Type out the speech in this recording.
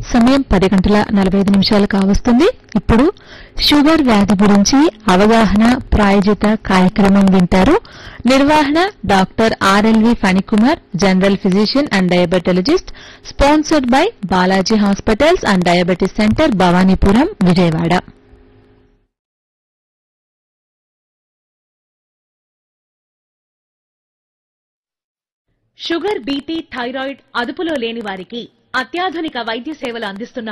సమయం పది గంటల నలభై ఐదు నిమిషాలు కావస్తుంది ఇప్పుడు షుగర్ వ్యాధి గురించి అవగాహన ప్రాయోజిత కార్యక్రమం వింటారు నిర్వహణ doctor RLV Phanikumar general physician and diabetologist sponsored by Balaji hospitals and diabetes centre Bhavanipuram Vijayawada sugar BP thyroid అదుపులో లేని వారికి అత్యాధునిక వైద్య సేవలు అందిస్తున్న